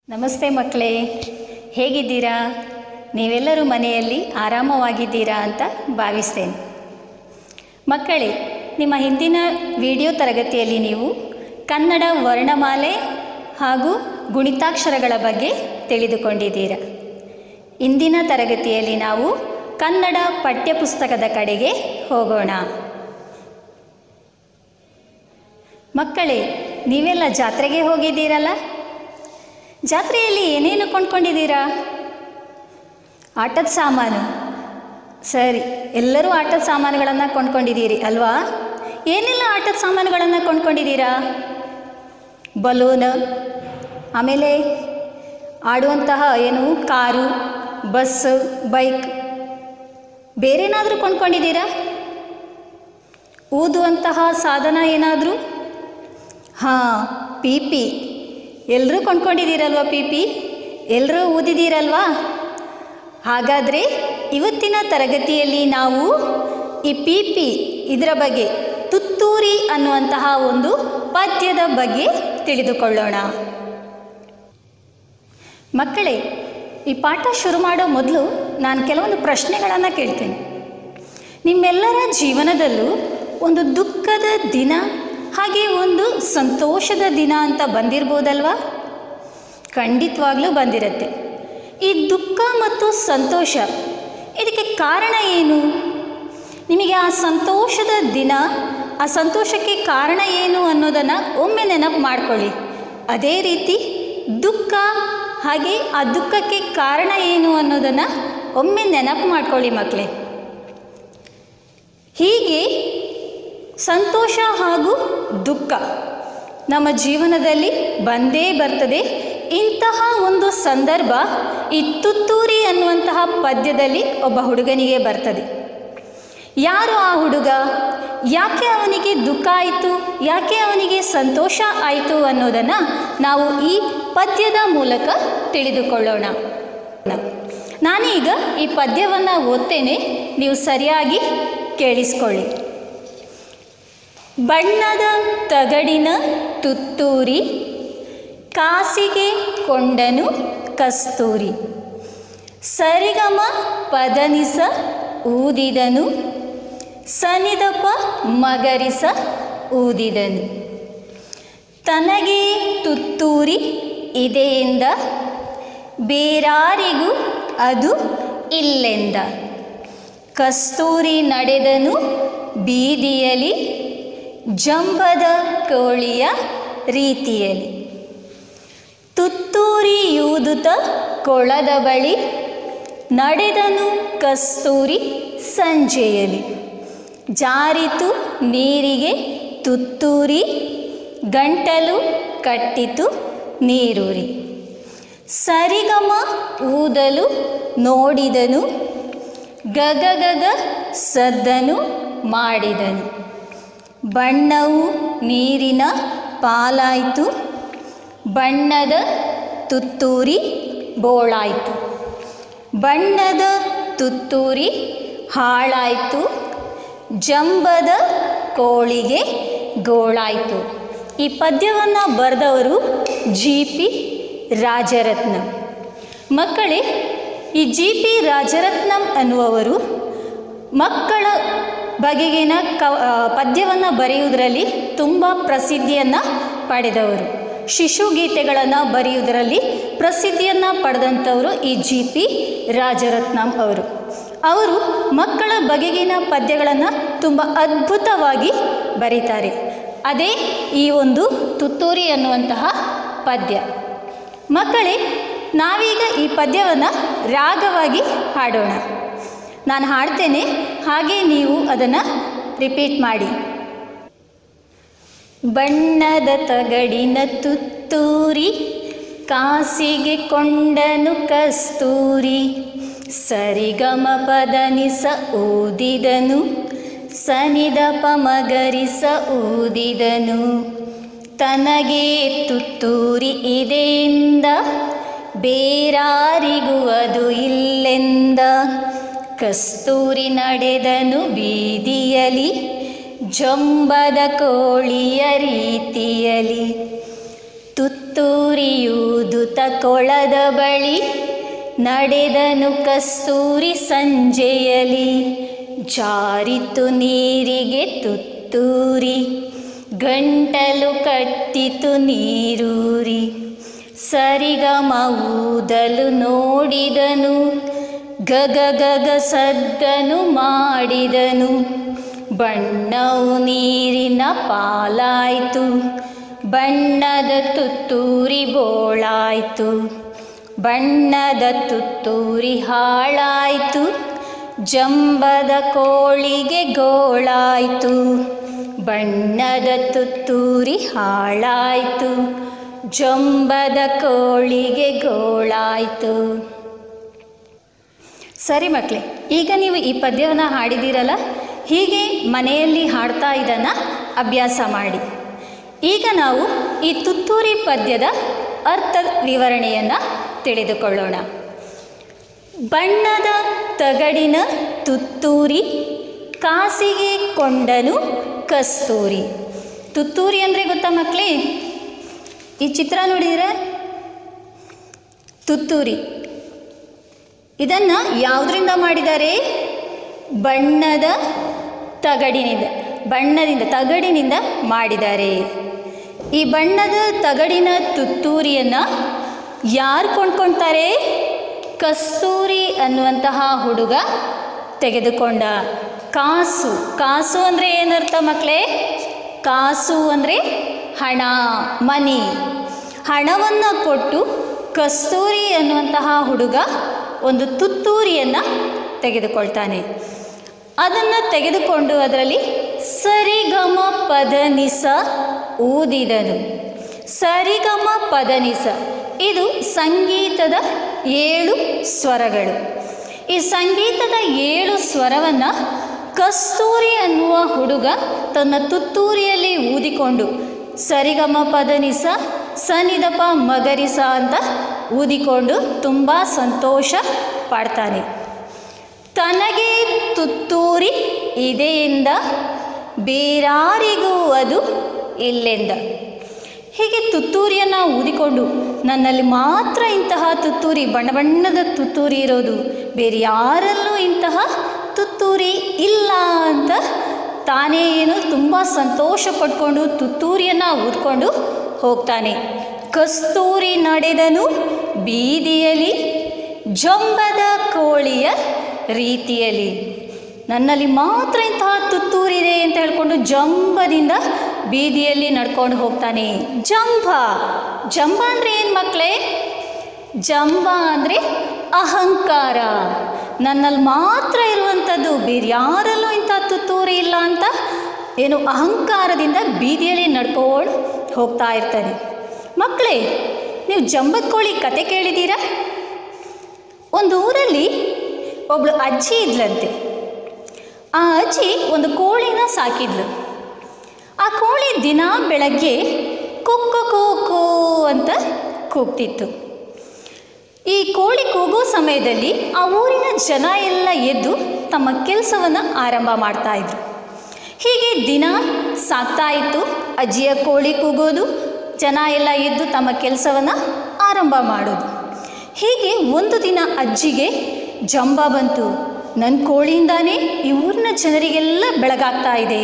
ನಮಸ್ತೆ ಮಕ್ಕಳೇ ಹೇಗಿದ್ದೀರಾ ನೀವೆಲ್ಲರೂ ಮನೆಯಲ್ಲಿ ಆರಾಮವಾಗಿದ್ದೀರಾ ಅಂತ ಭಾವಿಸ್ತೇನೆ ಮಕ್ಕಳೇ ನಿಮ್ಮ ಹಿಂದಿನ ವಿಡಿಯೋ ತರಗತಿಯಲ್ಲಿ ನೀವು ಕನ್ನಡ ವರ್ಣಮಾಲೆ ಹಾಗೂ ಗುಣಿತಾಕ್ಷರಗಳ ಬಗ್ಗೆ ತಿಳಿದುಕೊಂಡಿದ್ದೀರಾ ಇಂದಿನ ತರಗತಿಯಲ್ಲಿ ನಾವು ಕನ್ನಡ ಪಠ್ಯಪುಸ್ತಕದ ಕಡೆಗೆ ಹೋಗೋಣ ಮಕ್ಕಳೇ ನೀವೆಲ್ಲ ಜಾತ್ರೆಗೆ ಹೋಗಿದ್ದೀರಲ್ಲ ಜಾತ್ರೆಯಲ್ಲಿ ಏನೇನು ಕೊಂಡ್ಕೊಂಡಿದ್ದೀರಾ ಆಟದ ಸಾಮಾನು ಸರಿ ಎಲ್ಲರೂ ಆಟದ ಸಾಮಾನುಗಳನ್ನು ಕೊಂಡ್ಕೊಂಡಿದ್ದೀರಿ ಅಲ್ವಾ ಏನೆಲ್ಲ ಆಟದ ಸಾಮಾನುಗಳನ್ನು ಕೊಂಡ್ಕೊಂಡಿದ್ದೀರಾ ಬಲೂನ್ ಆಮೇಲೆ ಆಡುವಂತಹ ಏನು ಕಾರು ಬಸ್ ಬೈಕ್ ಬೇರೇನಾದರೂ ಕೊಂಡ್ಕೊಂಡಿದ್ದೀರಾ ಊದುವಂತಹ ಸಾಧನ ಏನಾದರೂ ಹಾಂ ಪಿ ಪಿ ಎಲ್ಲರೂ ಕೊಂಡ್ಕೊಂಡಿದ್ದೀರಲ್ವ ಪಿ ಪಿ ಎಲ್ಲರೂ ಊದಿದ್ದೀರಲ್ವಾ ಹಾಗಾದರೆ ಇವತ್ತಿನ ತರಗತಿಯಲ್ಲಿ ನಾವು ಈ ಪಿ ಪಿ ಇದರ ಬಗ್ಗೆ ತುತ್ತೂರಿ ಅನ್ನುವಂತಹ ಒಂದು ಪದ್ಯದ ಬಗ್ಗೆ ತಿಳಿದುಕೊಳ್ಳೋಣ ಮಕ್ಕಳೇ ಈ ಪಾಠ ಶುರು ಮಾಡೋ ಮೊದಲು ನಾನು ಕೆಲವೊಂದು ಪ್ರಶ್ನೆಗಳನ್ನು ಕೇಳ್ತೇನೆ ನಿಮ್ಮೆಲ್ಲರ ಜೀವನದಲ್ಲೂ ಒಂದು ದುಃಖದ ದಿನ ಹಾಗೆ ಒಂದು ಸಂತೋಷದ ದಿನ ಅಂತ ಬಂದಿರ್ಬೋದಲ್ವಾ ಖಂಡಿತವಾಗ್ಲೂ ಬಂದಿರತ್ತೆ ಈ ದುಃಖ ಮತ್ತು ಸಂತೋಷ ಇದಕ್ಕೆ ಕಾರಣ ಏನು ನಿಮಗೆ ಆ ಸಂತೋಷದ ದಿನ ಆ ಸಂತೋಷಕ್ಕೆ ಕಾರಣ ಏನು ಅನ್ನೋದನ್ನು ಒಮ್ಮೆ ನೆನಪು ಮಾಡ್ಕೊಳ್ಳಿ ಅದೇ ರೀತಿ ದುಃಖ ಹಾಗೆ ಆ ದುಃಖಕ್ಕೆ ಕಾರಣ ಏನು ಅನ್ನೋದನ್ನು ಒಮ್ಮೆ ನೆನಪು ಮಾಡ್ಕೊಳ್ಳಿ ಮಕ್ಕಳೇ ಹೀಗೆ ಸಂತೋಷ ಹಾಗೂ ದುಃಖ ನಮ್ಮ ಜೀವನದಲ್ಲಿ ಬಂದೇ ಬರ್ತದೆ ಇಂತಹ ಒಂದು ಸಂದರ್ಭ ಈ ತುತ್ತೂರಿ ಅನ್ನುವಂತಹ ಪದ್ಯದಲ್ಲಿ ಒಬ್ಬ ಹುಡುಗನಿಗೆ ಬರ್ತದೆ ಯಾರು ಆ ಹುಡುಗ ಯಾಕೆ ಅವನಿಗೆ ದುಃಖ ಆಯಿತು ಯಾಕೆ ಅವನಿಗೆ ಸಂತೋಷ ಆಯಿತು ಅನ್ನೋದನ್ನು ನಾವು ಈ ಪದ್ಯದ ಮೂಲಕ ತಿಳಿದುಕೊಳ್ಳೋಣ ನಾನೀಗ ಈ ಪದ್ಯವನ್ನು ಓದ್ತೇನೆ ನೀವು ಸರಿಯಾಗಿ ಕೇಳಿಸ್ಕೊಳ್ಳಿ ಬಣ್ಣದ ತಗಡಿನ ತುತ್ತೂರಿ ಕಾಸಿಗೆ ಕೊಂಡನು ಕಸ್ತೂರಿ ಸರಿಗಮ ಪದನಿಸ ಊದಿದನು ಸನಿದಪ ಮಗರಿಸ ಊದಿದನು ತನಗೆ ತುತ್ತೂರಿ ಇದೆಯಿಂದ ಬೇರಾರಿಗೂ ಅದು ಇಲ್ಲೆಂದ ಕಸ್ತೂರಿ ನಡೆದನು ಬೀದಿಯಲಿ ಜಂಬದ ಕೋಳಿಯ ರೀತಿಯಲ್ಲಿ ತುತ್ತೂರಿಯೂದುತ ಕೊಳದ ಬಳಿ ನಡೆದನು ಕಸ್ತೂರಿ ಸಂಜೆಯಲಿ ಜಾರಿತು ನೀರಿಗೆ ತುತ್ತೂರಿ ಗಂಟಲು ಕಟ್ಟಿತು ನೀರೂರಿ ಸರಿಗಮ ಊದಲು ನೋಡಿದನು ಗಗಗಗ ಸದ್ದನು ಮಾಡಿದನು ಬಣ್ಣವು ನೀರಿನ ಪಾಲಾಯಿತು ಬಣ್ಣದ ತುತ್ತೂರಿ ಬೋಳಾಯಿತು ಬಣ್ಣದ ತುತ್ತೂರಿ ಹಾಳಾಯಿತು ಜಂಬದ ಕೋಳಿಗೆ ಗೋಳಾಯಿತು ಈ ಪದ್ಯವನ್ನು ಬರೆದವರು ಜಿ ಪಿ ರಾಜರತ್ನಂ ಮಕ್ಕಳೇ ಈ ಜಿ ಪಿ ರಾಜರತ್ನಂ ಅನ್ನುವವರು ಮಕ್ಕಳ ಬಗೆಗಿನ ಕ ಪದ್ಯವನ್ನು ಬರೆಯುವುದರಲ್ಲಿ ತುಂಬ ಪ್ರಸಿದ್ಧಿಯನ್ನು ಪಡೆದವರು ಶಿಶುಗೀತೆಗಳನ್ನು ಬರೆಯುವುದರಲ್ಲಿ ಪ್ರಸಿದ್ಧಿಯನ್ನು ಪಡೆದಂಥವರು ಈ ಜಿ ಪಿ ರಾಜರತ್ನಂ ಅವರು ಅವರು ಮಕ್ಕಳ ಬಗೆಗಿನ ಪದ್ಯಗಳನ್ನು ತುಂಬ ಅದ್ಭುತವಾಗಿ ಬರೀತಾರೆ ಅದೇ ಈ ಒಂದು ತುತ್ತೂರಿ ಅನ್ನುವಂತಹ ಪದ್ಯ ಮಕ್ಕಳೇ ನಾವೀಗ ಈ ಪದ್ಯವನ್ನು ರಾಗವಾಗಿ ಹಾಡೋಣ ನಾನು ಹಾಡ್ತೇನೆ ಹಾಗೆ ನೀವು ಅದನ್ನು ರಿಪೀಟ್ ಮಾಡಿ ಬಣ್ಣದ ತಗಡಿನ ತುತ್ತೂರಿ ಕಾಸಿಗೆ ಕೊಂಡನು ಕಸ್ತೂರಿ ಸರಿಗಮ ಪದನಿಸ ಊದಿದನು ಸನಿದಪ ಮಗರಿಸ ಊದಿದನು ತನಗೆ ತುತ್ತೂರಿ ಇದೆಯಿಂದ ಬೇರಾರಿಗೂ ಅದು ಇಲ್ಲೆಂದ ಕಸ್ತೂರಿ ನಡೆದನು ಬೀದಿಯಲಿ ಜಂಬದ ಕೋಳಿಯ ರೀತಿಯಲಿ ತುತ್ತ ತುತ್ತೂರಿಯೂದುತ ಕೊಳದ ಬಳಿ ನಡೆದನು ಕಸ್ತೂರಿ ಸಂಜೆಯಲಿ ಜಾರಿತು ನೀರಿಗೆ ತುತ್ತೂರಿ ಗಂಟಲು ಕಟ್ಟಿತು ನೀರೂರಿ ಸರಿಗಮ ಊದಲು ನೋಡಿದನು ಗಗ ಗಗ ಸದ್ದನು ಮಾಡಿದನು ಬಣ್ಣವು ನೀರಿನ ಪಾಲಾಯಿತು ಬಣ್ಣದ ತುತ್ತೂರಿ ಬೋಳಾಯಿತು ಬಣ್ಣದ ತುತ್ತೂರಿ ಹಾಳಾಯಿತು ಜಂಬದ ಕೋಳಿಗೆ ಗೋಳಾಯಿತು ಬಣ್ಣದ ತುತ್ತೂರಿ ಹಾಳಾಯಿತು ಜಂಬದ ಕೋಳಿಗೆ ಗೋಳಾಯಿತು ಸರಿ ಮಕ್ಕಳೇ ಈಗ ನೀವು ಈ ಪದ್ಯವನ್ನು ಹಾಡಿದ್ದೀರಲ್ಲ ಹೀಗೆ ಮನೆಯಲ್ಲಿ ಹಾಡ್ತಾ ಇದನ್ನು ಅಭ್ಯಾಸ ಮಾಡಿ ಈಗ ನಾವು ಈ ತುತ್ತೂರಿ ಪದ್ಯದ ಅರ್ಥ ವಿವರಣೆಯನ್ನು ತಿಳಿದುಕೊಳ್ಳೋಣ ಬಣ್ಣದ ತಗಡಿನ ತುತ್ತೂರಿ ಕಾಸಿಗೆ ಕೊಂಡನು ಕಸ್ತೂರಿ ತುತ್ತೂರಿ ಅಂದರೆ ಗೊತ್ತಾ ಮಕ್ಕಳೇ ಈ ಚಿತ್ರ ನೋಡಿದರೆ ತುತ್ತೂರಿ ಇದನ್ನು ಯಾವುದರಿಂದ ಮಾಡಿದ್ದಾರೆ ಬಣ್ಣದ ತಗಡಿನಿಂದ ಬಣ್ಣದಿಂದ ತಗಡಿನಿಂದ ಮಾಡಿದ್ದಾರೆ ಈ ಬಣ್ಣದ ತಗಡಿನ ತುತ್ತೂರಿಯನ್ನು ಯಾರು ಕೊಂಡ್ಕೊಳ್ತಾರೆ ಕಸ್ತೂರಿ ಅನ್ನುವಂತಹ ಹುಡುಗ ತೆಗೆದುಕೊಂಡ ಕಾಸು ಕಾಸು ಅಂದರೆ ಏನರ್ಥ ಮಕ್ಕಳೇ ಕಾಸು ಅಂದರೆ ಹಣ ಮನಿ ಹಣವನ್ನು ಕೊಟ್ಟು ಕಸ್ತೂರಿ ಅನ್ನುವಂತಹ ಹುಡುಗ ಒಂದು ತುತ್ತೂರಿಯನ್ನು ತೆಗೆದುಕೊಳ್ತಾನೆ ಅದನ್ನು ತೆಗೆದುಕೊಂಡು ಅದರಲ್ಲಿ ಸರಿಗಮ ಪದನಿಸ ಊದಿದನು ಸರಿಗಮ ಪದನಿಸ ಇದು ಸಂಗೀತದ ಏಳು ಸ್ವರಗಳು ಈ ಸಂಗೀತದ ಏಳು ಸ್ವರವನ್ನು ಕಸ್ತೂರಿ ಅನ್ನುವ ಹುಡುಗ ತನ್ನ ತುತ್ತೂರಿಯಲ್ಲಿ ಊದಿಕೊಂಡು ಸರಿಗಮ ಪದನಿಸ ಸನಿದಪ ಮಗರಿಸ ಅಂತ ಊದಿಕೊಂಡು ತುಂಬ ಸಂತೋಷ ಪಡ್ತಾನೆ ತನಗೆ ತುತ್ತೂರಿ ಇದೆಯಿಂದ ಬೇರಾರಿಗೂ ಅದು ಇಲ್ಲೆಂದ ಹೀಗೆ ತುತ್ತೂರಿಯನ್ನು ಊದಿಕೊಂಡು ನನ್ನಲ್ಲಿ ಮಾತ್ರ ಇಂತಹ ತುತ್ತೂರಿ ಬಣ್ಣ ಬಣ್ಣದ ತುತ್ತೂರಿ ಇರೋದು ಬೇರೆ ಯಾರಲ್ಲೂ ಇಂತಹ ತುತ್ತೂರಿ ಇಲ್ಲ ಅಂತ ತಾನೇ ಏನು ತುಂಬ ಸಂತೋಷ ಪಡ್ಕೊಂಡು ತುತ್ತೂರಿಯನ್ನು ಊದ್ಕೊಂಡು ಹೋಗ್ತಾನೆ ಕಸ್ತೂರಿ ನಡೆದನು ಬೀದಿಯಲ್ಲಿ ಜಂಬದ ಕೋಳಿಯ ರೀತಿಯಲ್ಲಿ ನನ್ನಲ್ಲಿ ಮಾತ್ರ ಇಂತಹ ತುತ್ತೂರಿದೆ ಅಂತ ಹೇಳ್ಕೊಂಡು ಜಂಬದಿಂದ ಬೀದಿಯಲ್ಲಿ ನಡ್ಕೊಂಡು ಹೋಗ್ತಾನೆ ಜಂಬ ಜಂಬ ಅಂದರೆ ಏನು ಮಕ್ಕಳೇ ಜಂಬ ಅಂದರೆ ಅಹಂಕಾರ ನನ್ನಲ್ಲಿ ಮಾತ್ರ ಇರುವಂಥದ್ದು ಬೇರೆ ಯಾರಲ್ಲೂ ಇಂಥ ತುತ್ತೂರಿ ಇಲ್ಲ ಅಂತ ಏನು ಅಹಂಕಾರದಿಂದ ಬೀದಿಯಲ್ಲಿ ನಡ್ಕೊಂಡು ಹೋಗ್ತಾ ಇರ್ತಾನೆ ಮಕ್ಕಳೇ ನೀವು ಜಂಬದ ಕೋಳಿ ಕತೆ ಕೇಳಿದ್ದೀರಾ ಒಂದು ಊರಲ್ಲಿ ಒಬ್ಳು ಅಜ್ಜಿ ಇದ್ಲಂತೆ ಆ ಅಜ್ಜಿ ಒಂದು ಕೋಳಿನ ಸಾಕಿದ್ಲು ಆ ಕೋಳಿ ದಿನ ಬೆಳಗ್ಗೆ ಕುಕ್ಕು ಕೂಕು ಅಂತ ಕೂಗ್ತಿತ್ತು ಈ ಕೋಳಿ ಕೂಗೋ ಸಮಯದಲ್ಲಿ ಆ ಊರಿನ ಜನ ಎಲ್ಲ ಎದ್ದು ತಮ್ಮ ಕೆಲಸವನ್ನು ಆರಂಭ ಮಾಡ್ತಾ ಇದ್ರು ಹೀಗೆ ದಿನ ಸಾಕ್ತಾ ಇತ್ತು ಅಜ್ಜಿಯ ಕೋಳಿ ಕೂಗೋದು ಜನ ಎಲ್ಲ ಎದ್ದು ತಮ್ಮ ಕೆಲಸವನ್ನು ಆರಂಭ ಮಾಡೋದು ಹೀಗೆ ಒಂದು ದಿನ ಅಜ್ಜಿಗೆ ಜಂಬ ಬಂತು ನನ್ನ ಕೋಳಿಯಿಂದಾನೇ ಈ ಊರಿನ ಜನರಿಗೆಲ್ಲ ಬೆಳಗಾಗ್ತಾ ಇದೆ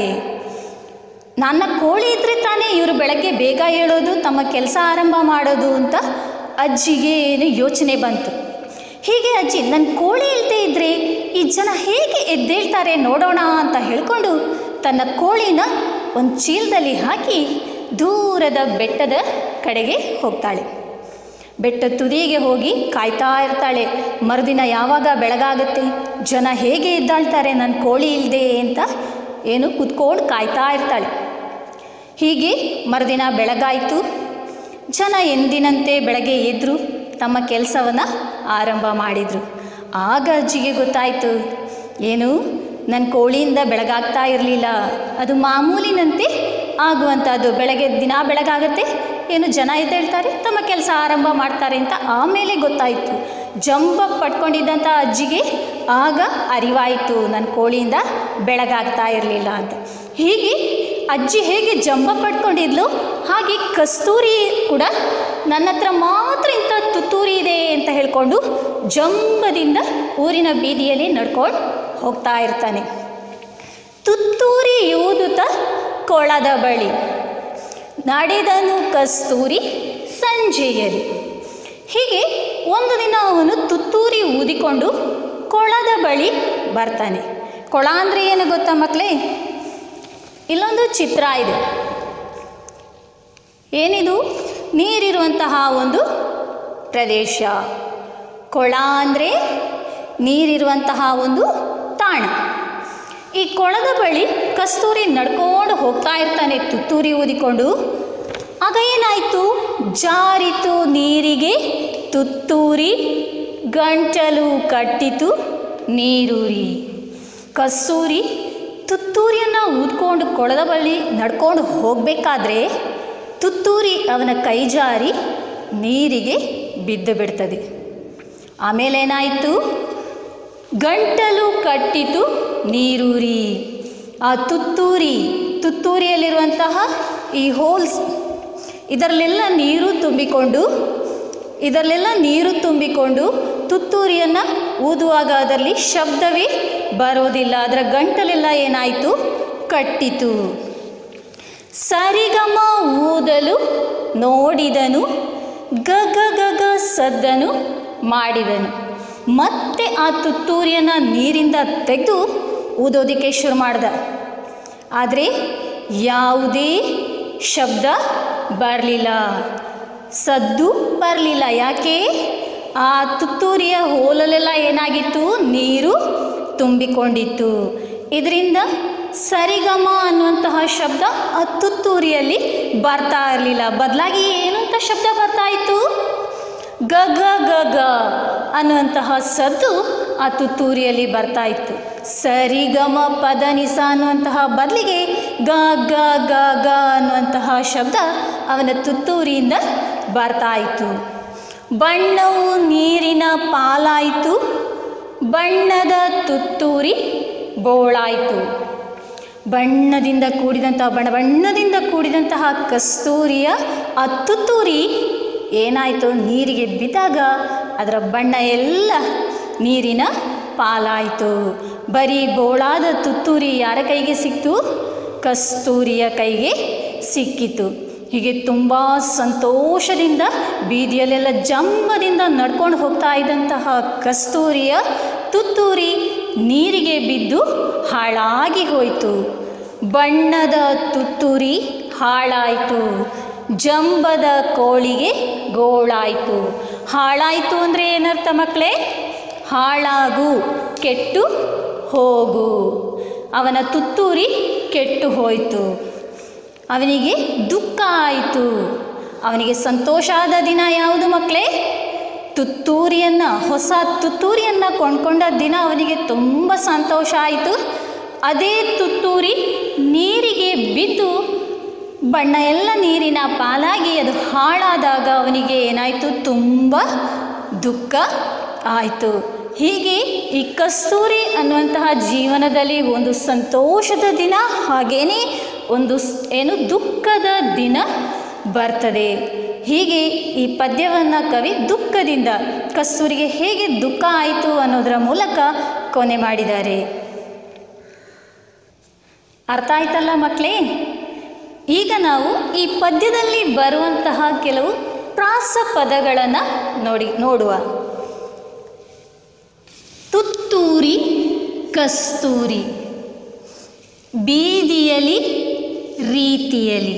ನನ್ನ ಕೋಳಿ ಇದ್ರೆ ತಾನೇ ಇವರು ಬೆಳಗ್ಗೆ ಬೇಗ ಹೇಳೋದು ತಮ್ಮ ಕೆಲಸ ಆರಂಭ ಮಾಡೋದು ಅಂತ ಅಜ್ಜಿಗೆ ಏನು ಯೋಚನೆ ಬಂತು ಹೀಗೆ ಅಜ್ಜಿ ನನ್ನ ಕೋಳಿ ಇಲ್ಲದೆ ಇದ್ದರೆ ಈ ಜನ ಹೇಗೆ ಎದ್ದೇಳ್ತಾರೆ ನೋಡೋಣ ಅಂತ ಹೇಳ್ಕೊಂಡು ತನ್ನ ಕೋಳಿನ ಒಂದು ಚೀಲದಲ್ಲಿ ಹಾಕಿ ದೂರದ ಬೆಟ್ಟದ ಕಡೆಗೆ ಹೋಗ್ತಾಳೆ ಬೆಟ್ಟ ತುದಿಗೆ ಹೋಗಿ ಕಾಯ್ತಾ ಇರ್ತಾಳೆ ಮರುದಿನ ಯಾವಾಗ ಬೆಳಗಾಗುತ್ತೆ ಜನ ಹೇಗೆ ಎದ್ದಾಳ್ತಾರೆ ನನ್ನ ಕೋಳಿ ಇಲ್ಲದೆ ಅಂತ ಏನು ಕುತ್ಕೊಂಡು ಕಾಯ್ತಾ ಇರ್ತಾಳೆ ಹೀಗೆ ಮರುದಿನ ಬೆಳಗಾಯಿತು ಜನ ಎಂದಿನಂತೆ ಬೆಳಗ್ಗೆ ಎದ್ರು ತಮ್ಮ ಕೆಲಸವನ್ನು ಆರಂಭ ಮಾಡಿದರು ಆಗ ಅಜ್ಜಿಗೆ ಗೊತ್ತಾಯಿತು ಏನು ನನ್ನ ಕೋಳಿಯಿಂದ ಬೆಳಗಾಗ್ತಾ ಇರಲಿಲ್ಲ ಅದು ಮಾಮೂಲಿನಂತೆ ಆಗುವಂಥದ್ದು ಬೆಳಗ್ಗೆ ದಿನ ಬೆಳಗಾಗತ್ತೆ ಏನು ಜನ ಎದ್ದೇಳ್ತಾರೆ ತಮ್ಮ ಕೆಲಸ ಆರಂಭ ಮಾಡ್ತಾರೆ ಅಂತ ಆಮೇಲೆ ಗೊತ್ತಾಯಿತು ಜಂಬ ಪಟ್ಕೊಂಡಿದ್ದಂಥ ಅಜ್ಜಿಗೆ ಆಗ ಅರಿವಾಯಿತು ನನ್ನ ಕೋಳಿಯಿಂದ ಬೆಳಗಾಗ್ತಾ ಇರಲಿಲ್ಲ ಅಂತ ಹೀಗೆ ಅಜ್ಜಿ ಹೇಗೆ ಜಂಬ ಪಟ್ಕೊಂಡಿದ್ಲು ಹಾಗೆ ಕಸ್ತೂರಿ ಕೂಡ ನನ್ನ ಹತ್ರ ಮಾತ್ರ ಇಂಥ ತುತ್ತೂರಿ ಇದೆ ಅಂತ ಹೇಳ್ಕೊಂಡು ಜಂಬದಿಂದ ಊರಿನ ಬೀದಿಯಲ್ಲಿ ನಡ್ಕೊಂಡು ಹೋಗ್ತಾ ಇರ್ತಾನೆ ತುತ್ತೂರಿ ಯೂದುತ ಕೊಳದ ಬಳಿ ನಡೆದನು ಕಸ್ತೂರಿ ಸಂಜೆಯಲ್ಲಿ ಹೀಗೆ ಒಂದು ದಿನ ಅವನು ತುತ್ತೂರಿ ಊದಿಕೊಂಡು ಕೊಳದ ಬಳಿ ಬರ್ತಾನೆ ಕೊಳ ಅಂದರೆ ಏನು ಗೊತ್ತಾ ಮಕ್ಕಳೇ ಇಲ್ಲೊಂದು ಚಿತ್ರ ಇದೆ ಏನಿದು ನೀರಿರುವಂತಹ ಒಂದು ಪ್ರದೇಶ ಕೊಳ ಅಂದರೆ ನೀರಿರುವಂತಹ ಒಂದು ತಾಣ ಈ ಕೊಳದ ಬಳಿ ಕಸ್ತೂರಿ ನಡ್ಕೊಂಡು ಹೋಗ್ತಾ ಇರ್ತಾನೆ ತುತ್ತೂರಿ ಊದಿಕೊಂಡು ಆಗ ಏನಾಯಿತು ಜಾರಿತು ನೀರಿಗೆ ತುತ್ತೂರಿ ಗಂಟಲು ಕಟ್ಟಿತು ನೀರೂರಿ ಕಸ್ತೂರಿ ತುತ್ತೂರಿಯನ್ನು ಊದ್ಕೊಂಡು ಕೊಳದ ಬಳಿ ನಡ್ಕೊಂಡು ಹೋಗಬೇಕಾದ್ರೆ ತುತ್ತೂರಿ ಅವನ ಕೈ ಜಾರಿ ನೀರಿಗೆ ಬಿದ್ದು ಬಿಡ್ತದೆ ಆಮೇಲೆ ಏನಾಯಿತು ಗಂಟಲು ಕಟ್ಟಿತು ನೀರೂರಿ ಆ ತುತ್ತೂರಿ ತುತ್ತೂರಿಯಲ್ಲಿರುವಂತಹ ಈ ಹೋಲ್ಸ್ ಇದರಲ್ಲೆಲ್ಲ ನೀರು ತುಂಬಿಕೊಂಡು ಇದರಲ್ಲೆಲ್ಲ ನೀರು ತುಂಬಿಕೊಂಡು ತುತ್ತೂರಿಯನ್ನು ಊದುವಾಗ ಅದರಲ್ಲಿ ಶಬ್ದವೇ ಬರೋದಿಲ್ಲ ಅದರ ಗಂಟಲೆಲ್ಲ ಏನಾಯಿತು ಕಟ್ಟಿತು ಸರಿಗಮ ಊದಲು ನೋಡಿದನು ಗಗ ಗಗ ಸದ್ದನು ಮಾಡಿದನು ಮತ್ತೆ ಆ ತುತ್ತೂರಿಯನ್ನು ನೀರಿಂದ ತೆಗೆದು ಊದೋದಕ್ಕೆ ಶುರು ಮಾಡ್ದ ಆದರೆ ಯಾವುದೇ ಶಬ್ದ ಬರಲಿಲ್ಲ ಸದ್ದು ಬರಲಿಲ್ಲ ಯಾಕೆ ಆ ತುತ್ತೂರಿಯ ಹೋಲಲೆಲ್ಲ ಏನಾಗಿತ್ತು ನೀರು ತುಂಬಿಕೊಂಡಿತ್ತು ಇದರಿಂದ ಸರಿಗಮ ಅನ್ನುವಂತಹ ಶಬ್ದ ಆ ತುತ್ತೂರಿಯಲ್ಲಿ ಬರ್ತಾ ಇರಲಿಲ್ಲ ಬದಲಾಗಿ ಏನಂತ ಶಬ್ದ ಬರ್ತಾ ಇತ್ತು ಗಗ ಗಗ ಅನ್ನುವಂತಹ ಸದ್ದು ಆ ತುತ್ತೂರಿಯಲ್ಲಿ ಬರ್ತಾ ಇತ್ತು ಸರಿಗಮ ಪದನಿಸ ಅನ್ನುವಂತಹ ಬದಲಿಗೆ ಗ ಗ ಗ ಗ ಅನ್ನುವಂತಹ ಶಬ್ದ ಅವನ ತುತ್ತೂರಿಯಿಂದ ಬರ್ತಾ ಇತ್ತು ಬಣ್ಣವು ನೀರಿನ ಪಾಲಾಯಿತು ಬಣ್ಣದ ತುತ್ತೂರಿ ಬೋಳಾಯಿತು ಬಣ್ಣದಿಂದ ಕೂಡಿದಂತಹ ಬಣ್ಣ ಬಣ್ಣದಿಂದ ಕೂಡಿದಂತಹ ಕಸ್ತೂರಿಯ ಆ ತುತ್ತೂರಿ ಏನಾಯಿತು ನೀರಿಗೆ ಬಿದ್ದಾಗ ಅದರ ಬಣ್ಣ ಎಲ್ಲ ನೀರಿನ ಪಾಲಾಯಿತು ಬರೀ ಬೋಳಾದ ತುತ್ತೂರಿ ಯಾರ ಕೈಗೆ ಸಿಕ್ತು ಕಸ್ತೂರಿಯ ಕೈಗೆ ಸಿಕ್ಕಿತು ಹೀಗೆ ತುಂಬ ಸಂತೋಷದಿಂದ ಬೀದಿಯಲ್ಲೆಲ್ಲ ಜಂಬದಿಂದ ನಡ್ಕೊಂಡು ಹೋಗ್ತಾ ಇದ್ದಂತಹ ಕಸ್ತೂರಿಯ ತುತ್ತೂರಿ ನೀರಿಗೆ ಬಿದ್ದು ಹಾಳಾಗಿ ಹೋಯಿತು ಬಣ್ಣದ ತುತ್ತೂರಿ ಹಾಳಾಯಿತು ಜಂಬದ ಕೋಳಿಗೆ ಗೋಳಾಯಿತು ಹಾಳಾಯಿತು ಅಂದರೆ ಏನರ್ಥ ಮಕ್ಕಳೇ ಹಾಳಾಗು ಕೆಟ್ಟು ಹೋಗು ಅವನ ತುತ್ತೂರಿ ಕೆಟ್ಟು ಹೋಯಿತು ಅವನಿಗೆ ದುಃಖ ಆಯಿತು ಅವನಿಗೆ ಸಂತೋಷ ಆದ ದಿನ ಯಾವುದು ಮಕ್ಕಳೇ ತುತ್ತೂರಿಯನ್ನು ಹೊಸ ತುತ್ತೂರಿಯನ್ನು ಕೊಂಡ್ಕೊಂಡ ದಿನ ಅವನಿಗೆ ತುಂಬ ಸಂತೋಷ ಆಯಿತು ಅದೇ ತುತ್ತೂರಿ ನೀರಿಗೆ ಬಿದ್ದು ಬಣ್ಣ ಎಲ್ಲ ನೀರಿನ ಪಾಲಾಗಿ ಅದು ಹಾಳಾದಾಗ ಅವನಿಗೆ ಏನಾಯಿತು ತುಂಬ ದುಃಖ ಆಯಿತು ಹೀಗೆ ಈ ಕಸ್ತೂರಿ ಅನ್ನುವಂತಹ ಜೀವನದಲ್ಲಿ ಒಂದು ಸಂತೋಷದ ದಿನ ಹಾಗೇನೇ ಒಂದು ಸ್- ಏನು ದುಃಖದ ದಿನ ಬರ್ತದೆ ಹೀಗೆ ಈ ಪದ್ಯವನ್ನು ಕವಿ ದುಃಖದಿಂದ ಕಸ್ತೂರಿಗೆ ಹೇಗೆ ದುಃಖ ಆಯಿತು ಅನ್ನೋದರ ಮೂಲಕ ಕೊನೆ ಮಾಡಿದ್ದಾರೆ ಅರ್ಥ ಆಯ್ತಲ್ಲ ಮಕ್ಕಳೇ ಈಗ ನಾವು ಈ ಪದ್ಯದಲ್ಲಿ ಬರುವಂತಹ ಕೆಲವು ಪ್ರಾಸ ಪದಗಳನ್ನು ನೋಡಿ ನೋಡುವ ತುತ್ತೂರಿ ಕಸ್ತೂರಿ ಬೀದಿಯಲಿ ರೀತಿಯಲಿ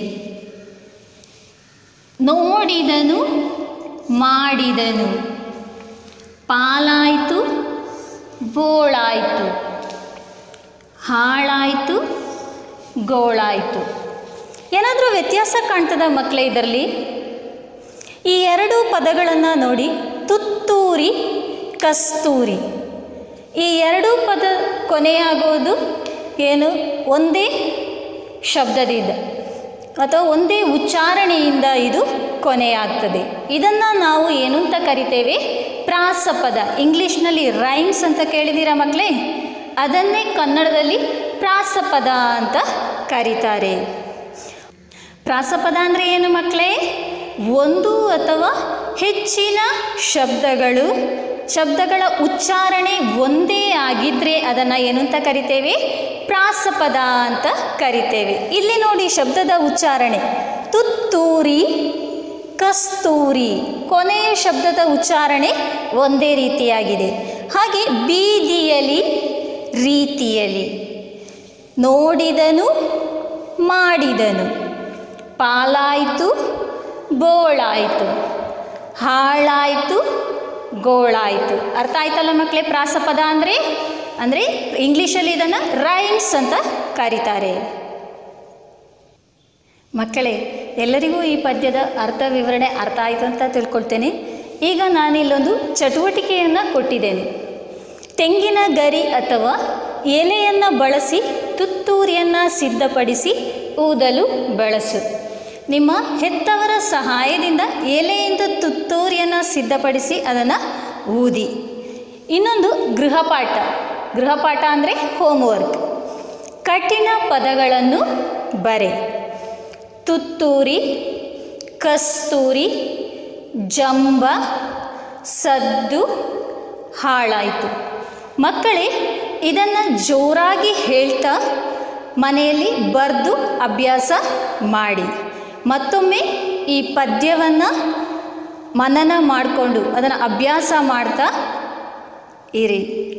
ನೋಡಿದನು ಮಾಡಿದನು ಪಾಲಾಯಿತು ಬೋಳಾಯಿತು ಹಾಳಾಯಿತು ಗೋಳಾಯಿತು ಏನಾದರೂ ವ್ಯತ್ಯಾಸ ಕಾಣ್ತದ ಮಕ್ಕಳೇ ಇದರಲ್ಲಿ ಈ ಎರಡು ಪದಗಳನ್ನು ನೋಡಿ ತುತ್ತೂರಿ ಕಸ್ತೂರಿ ಈ ಎರಡೂ ಪದ ಕೊನೆಯಾಗೋದು ಏನು ಒಂದೇ ಶಬ್ದದಿಂದ ಅಥವಾ ಒಂದೇ ಉಚ್ಚಾರಣೆಯಿಂದ ಇದು ಕೊನೆಯಾಗ್ತದೆ ಇದನ್ನು ನಾವು ಏನು ಅಂತ ಕರಿತೇವೆ ಪ್ರಾಸಪದ ಇಂಗ್ಲೀಷ್ನಲ್ಲಿ ರೈಮ್ಸ್ ಅಂತ ಕೇಳಿದ್ದೀರಾ ಮಕ್ಕಳೇ ಅದನ್ನೇ ಕನ್ನಡದಲ್ಲಿ ಪ್ರಾಸಪದ ಅಂತ ಕರೀತಾರೆ ಪ್ರಾಸಪದ ಅಂದರೆ ಏನು ಮಕ್ಕಳೇ ಒಂದು ಅಥವಾ ಹೆಚ್ಚಿನ ಶಬ್ದಗಳು ಶಬ್ದಗಳ ಉಚ್ಚಾರಣೆ ಒಂದೇ ಆಗಿದ್ದರೆ ಅದನ್ನು ಏನು ಅಂತ ಕರಿತೇವೆ ಪ್ರಾಸಪದ ಅಂತ ಕರಿತೇವೆ ಇಲ್ಲಿ ನೋಡಿ ಶಬ್ದದ ಉಚ್ಚಾರಣೆ ತುತ್ತೂರಿ ಕಸ್ತೂರಿ ಕೊನೆಯ ಶಬ್ದದ ಉಚ್ಚಾರಣೆ ಒಂದೇ ರೀತಿಯಾಗಿದೆ ಹಾಗೆ ಬೀದಿಯಲಿ ರೀತಿಯಲಿ ನೋಡಿದನು ಮಾಡಿದನು ಪಾಲಾಯಿತು ಬೋಳಾಯಿತು ಹಾಳಾಯಿತು ಗೋಳಾಯಿತು ಅರ್ಥ ಆಯ್ತಲ್ಲ ಮಕ್ಕಳೇ ಪ್ರಾಸಪದ ಅಂದರೆ ಅಂದರೆ ಇಂಗ್ಲೀಷಲ್ಲಿ ಇದನ್ನು ರೈಮ್ಸ್ ಅಂತ ಕರೀತಾರೆ ಮಕ್ಕಳೇ ಎಲ್ಲರಿಗೂ ಈ ಪದ್ಯದ ಅರ್ಥ ವಿವರಣೆ ಅರ್ಥ ಆಯಿತು ಅಂತ ತಿಳ್ಕೊಳ್ತೇನೆ ಈಗ ನಾನಿಲ್ಲೊಂದು ಚಟುವಟಿಕೆಯನ್ನು ಕೊಟ್ಟಿದ್ದೇನೆ ತೆಂಗಿನ ಗರಿ ಅಥವಾ ಎಲೆಯನ್ನು ಬಳಸಿ ತುತ್ತೂರಿಯನ್ನು ಸಿದ್ಧಪಡಿಸಿ ಊದಲು ಬಳಸು ನಿಮ್ಮ ಹೆತ್ತವರ ಸಹಾಯದಿಂದ ಎಲೆಯಿಂದ ತುತ್ತೂರಿಯನ್ನು ಸಿದ್ಧಪಡಿಸಿ ಅದನ್ನು ಊದಿ ಇನ್ನೊಂದು ಗೃಹಪಾಠ ಗೃಹಪಾಠ ಅಂದರೆ ಹೋಮ್ವರ್ಕ್ ಕಠಿಣ ಪದಗಳನ್ನು ಬರೆ ತುತ್ತೂರಿ ಕಸ್ತೂರಿ ಜಂಬ ಸದ್ದು ಹಾಳಾಯಿತು ಮಕ್ಕಳೇ ಇದನ್ನು ಜೋರಾಗಿ ಹೇಳ್ತಾ ಮನೆಯಲ್ಲಿ ಬರೆದು ಅಭ್ಯಾಸ ಮಾಡಿ ಮತ್ತೊಮ್ಮೆ ಈ ಪದ್ಯವನ್ನು ಮನನ ಮಾಡಿಕೊಂಡು ಅದನ್ನು ಅಭ್ಯಾಸ ಮಾಡ್ತಾ ಇರಿ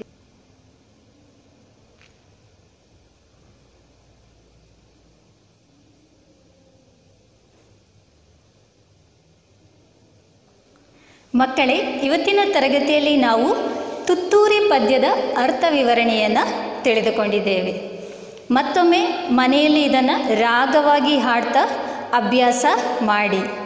ಮಕ್ಕಳೇ ಇವತ್ತಿನ ತರಗತಿಯಲ್ಲಿ ನಾವು ತುತ್ತೂರಿ ಪದ್ಯದ ಅರ್ಥ ವಿವರಣೆಯನ್ನು ತಿಳಿದುಕೊಂಡಿದ್ದೇವೆ ಮತ್ತೊಮ್ಮೆ ಮನೆಯಲ್ಲಿ ಇದನ್ನು ರಾಗವಾಗಿ ಹಾಡ್ತಾ ಅಭ್ಯಾಸ ಮಾಡಿ